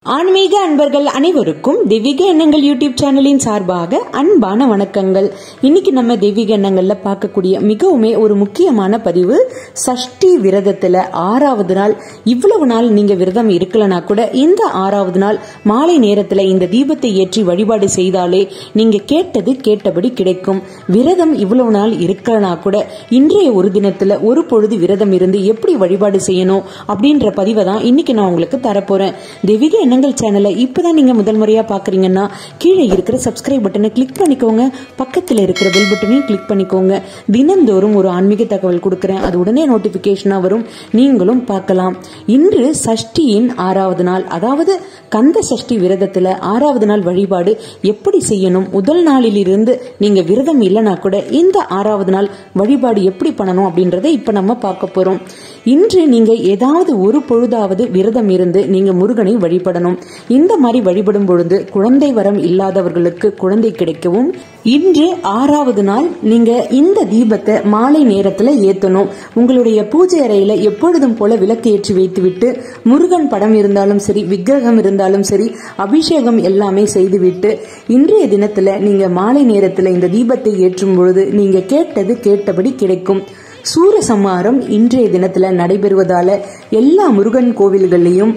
ஆன்மீக அன்பர்கள் அனைவருக்கும் தெய்வீக எண்ணங்கள் யூடியூப் சேனலின் சார்பாக அன்பான வணக்கங்கள் இன்னைக்கு நம்ம தெய்வீக எண்ணங்கள்ல பார்க்கக்கூடிய மிகவுமே ஒரு முக்கியமான பதிவு சஷ்டி விரதத்துல ஆறாவது நாள் இவ்வளவு நாள் நீங்க விரதம் இருக்கலனா கூட இந்த ஆறாவது நாள் மாலை நேரத்துல இந்த தீபத்தை ஏற்றி வழிபாடு செய்தாலே நீங்க கேட்டது கேட்டபடி கிடைக்கும் விரதம் இவ்வளவு நாள் இருக்கலனா கூட இன்றைய ஒரு தினத்துல ஒரு பொழுது விரதம் இருந்து எப்படி வழிபாடு செய்யணும் அப்படின்ற பதிவை தான் இன்னைக்கு நான் உங்களுக்கு தரப்போறேன் தெய்வீக எண்ணங்கள் சேனலை இப்பதான் நீங்க முதல் முறையா பாக்குறீங்கன்னா கீழே இருக்கிற சப்ஸ்கிரைப் பட்டனை கிளிக் பண்ணிக்கோங்க பக்கத்துல இருக்கிற பெல் பட்டனையும் கிளிக் பண்ணிக்கோங்க தினந்தோறும் ஒரு ஆன்மீக தகவல் கொடுக்கறேன் அது உடனே நோட்டிபிகேஷனா வரும் நீங்களும் பார்க்கலாம் இன்று சஷ்டியின் ஆறாவது நாள் அதாவது கந்த சஷ்டி விரதத்துல ஆறாவது நாள் வழிபாடு எப்படி செய்யணும் முதல் நாளில் இருந்து நீங்க விரதம் இல்லைனா கூட இந்த ஆறாவது நாள் வழிபாடு எப்படி பண்ணணும் அப்படின்றத இப்ப நம்ம பார்க்க போறோம் இன்று நீங்க ஏதாவது ஒரு பொழுதாவது விரதம் இருந்து நீங்க முருகனை வழிபடணும் இந்த மாதிரி வழிபடும் பொழுது குழந்தை வரம் இல்லாதவர்களுக்கு குழந்தை கிடைக்கவும் இன்று ஆறாவது நாள் நீங்க இந்த தீபத்தை மாலை நேரத்துல ஏத்தணும் உங்களுடைய பூஜை அறையில எப்பொழுதும் போல விளக்கு ஏற்றி வைத்துவிட்டு முருகன் படம் இருந்தாலும் சரி விக்கிரகம் இருந்தாலும் சரி அபிஷேகம் எல்லாமே செய்துவிட்டு இன்றைய தினத்துல நீங்க மாலை நேரத்துல இந்த தீபத்தை ஏற்றும் பொழுது நீங்க கேட்டது கேட்டபடி கிடைக்கும் சூரசம்ஹாரம் இன்றைய தினத்துல நடைபெறுவதால எல்லா முருகன் கோவில்கள்லையும்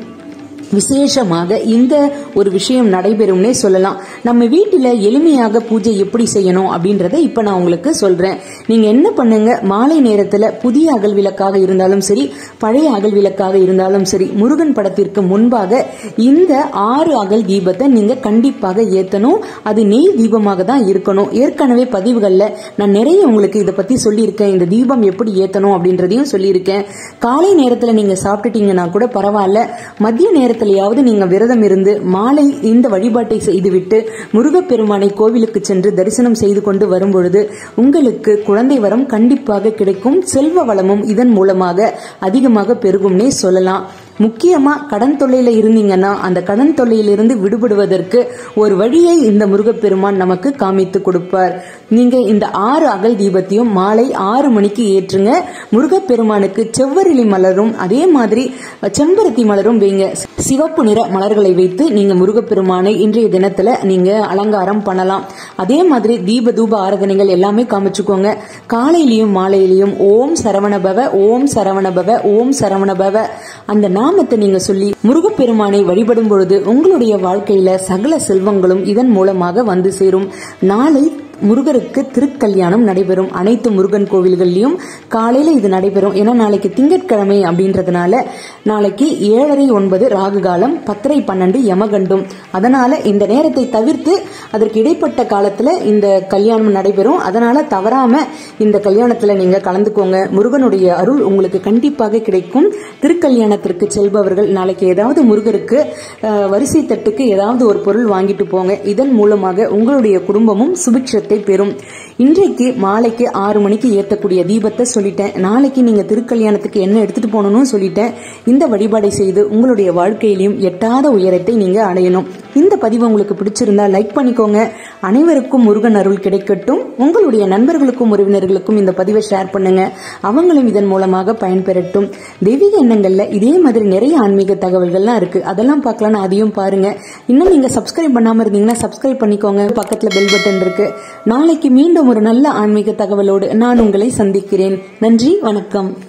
விசேஷமாக இந்த ஒரு விஷயம் நடைபெறும்னே சொல்லலாம் நம்ம வீட்டில் எளிமையாக பூஜை எப்படி செய்யணும் அப்படின்றத இப்போ நான் உங்களுக்கு சொல்றேன் நீங்க என்ன பண்ணுங்க மாலை நேரத்தில் புதிய அகல் விளக்காக இருந்தாலும் சரி பழைய அகல் விளக்காக இருந்தாலும் சரி முருகன் படத்திற்கு முன்பாக இந்த ஆறு அகல் தீபத்தை நீங்க கண்டிப்பாக ஏத்தணும் அது நெய் தீபமாக தான் இருக்கணும் ஏற்கனவே பதிவுகளில் நான் நிறைய உங்களுக்கு இதை பத்தி சொல்லியிருக்கேன் இந்த தீபம் எப்படி ஏத்தணும் அப்படின்றதையும் சொல்லியிருக்கேன் காலை நேரத்தில் நீங்க சாப்பிட்டுட்டீங்கன்னா கூட பரவாயில்ல மதிய நேரத்தில் நேரத்திலேயாவது நீங்க விரதம் இருந்து மாலை இந்த வழிபாட்டை செய்துவிட்டு முருகப்பெருமானை கோவிலுக்கு சென்று தரிசனம் செய்து கொண்டு வரும்பொழுது உங்களுக்கு குழந்தை வரம் கண்டிப்பாக கிடைக்கும் செல்வ வளமும் இதன் மூலமாக அதிகமாக பெருகும்னே சொல்லலாம் முக்கியமா கடன் தொல்லையில இருந்தீங்கன்னா அந்த கடன் தொல்லையிலிருந்து விடுபடுவதற்கு ஒரு வழியை இந்த முருகப்பெருமான் நமக்கு காமித்து கொடுப்பார் நீங்க இந்த ஆறு அகல் தீபத்தையும் மாலை ஆறு மணிக்கு ஏற்றுங்க முருகப்பெருமானுக்கு செவ்வரிலி மலரும் அதே மாதிரி செம்பருத்தி மலரும் வைங்க சிவப்பு நிற மலர்களை வைத்து நீங்க முருகப்பெருமானை இன்றைய தினத்துல நீங்க அலங்காரம் பண்ணலாம் அதே மாதிரி தீப தூப ஆராதனைகள் எல்லாமே காமிச்சுக்கோங்க காலையிலையும் மாலையிலையும் ஓம் சரவணபவ ஓம் சரவணபவ ஓம் சரவணபவ அந்த நாமத்தை நீங்க சொல்லி முருகப்பெருமானை வழிபடும் பொழுது உங்களுடைய வாழ்க்கையில சகல செல்வங்களும் இதன் மூலமாக வந்து சேரும் நாளை முருகருக்கு திருக்கல்யாணம் நடைபெறும் அனைத்து முருகன் கோவில்கள்லயும் காலையில இது நடைபெறும் ஏன்னா நாளைக்கு திங்கட்கிழமை அப்படின்றதுனால நாளைக்கு ஏழரை ஒன்பது ராகு காலம் பத்தரை பன்னெண்டு யமகண்டும் அதனால இந்த நேரத்தை தவிர்த்து அதற்கு இடைப்பட்ட காலத்துல இந்த கல்யாணம் நடைபெறும் அதனால தவறாம இந்த கல்யாணத்துல நீங்க கலந்துக்கோங்க முருகனுடைய அருள் உங்களுக்கு கண்டிப்பாக கிடைக்கும் திருக்கல்யாணத்திற்கு செல்பவர்கள் நாளைக்கு ஏதாவது முருகருக்கு வரிசை தட்டுக்கு ஏதாவது ஒரு பொருள் வாங்கிட்டு போங்க இதன் மூலமாக உங்களுடைய குடும்பமும் சுபிக்ஷத்தை பெறும் இன்றைக்கு மாலைக்கு ஆறு மணிக்கு ஏற்றக்கூடிய தீபத்தை சொல்லிட்டேன் நாளைக்கு நீங்க திருக்கல்யாணத்துக்கு என்ன எடுத்துட்டு போகணும்னு சொல்லிட்டேன் இந்த வழிபாடை செய்து உங்களுடைய வாழ்க்கையிலையும் எட்டாத உயரத்தை நீங்க அடையணும் இந்த பதிவு உங்களுக்கு பிடிச்சிருந்தா லைக் பண்ணிக்கோங்க அனைவருக்கும் முருகன் அருள் கிடைக்கட்டும் உங்களுடைய நண்பர்களுக்கும் உறவினர்களுக்கும் இந்த பதிவை ஷேர் பண்ணுங்க அவங்களும் இதன் மூலமாக பயன்பெறட்டும் தெய்வீக எண்ணங்கள்ல இதே மாதிரி நிறைய ஆன்மீக தகவல்கள்லாம் இருக்கு அதெல்லாம் பார்க்கலாம் அதையும் பாருங்க இன்னும் நீங்க சப்ஸ்கிரைப் பண்ணாம இருந்தீங்கன்னா சப்ஸ்கிரைப் பண்ணிக்கோங்க பக்கத்துல பெல் பட்டன் இருக்கு நாளைக்கு மீண்டும் ஒரு நல்ல ஆன்மீக தகவலோடு நான் உங்களை சந்திக்கிறேன் நன்றி வணக்கம்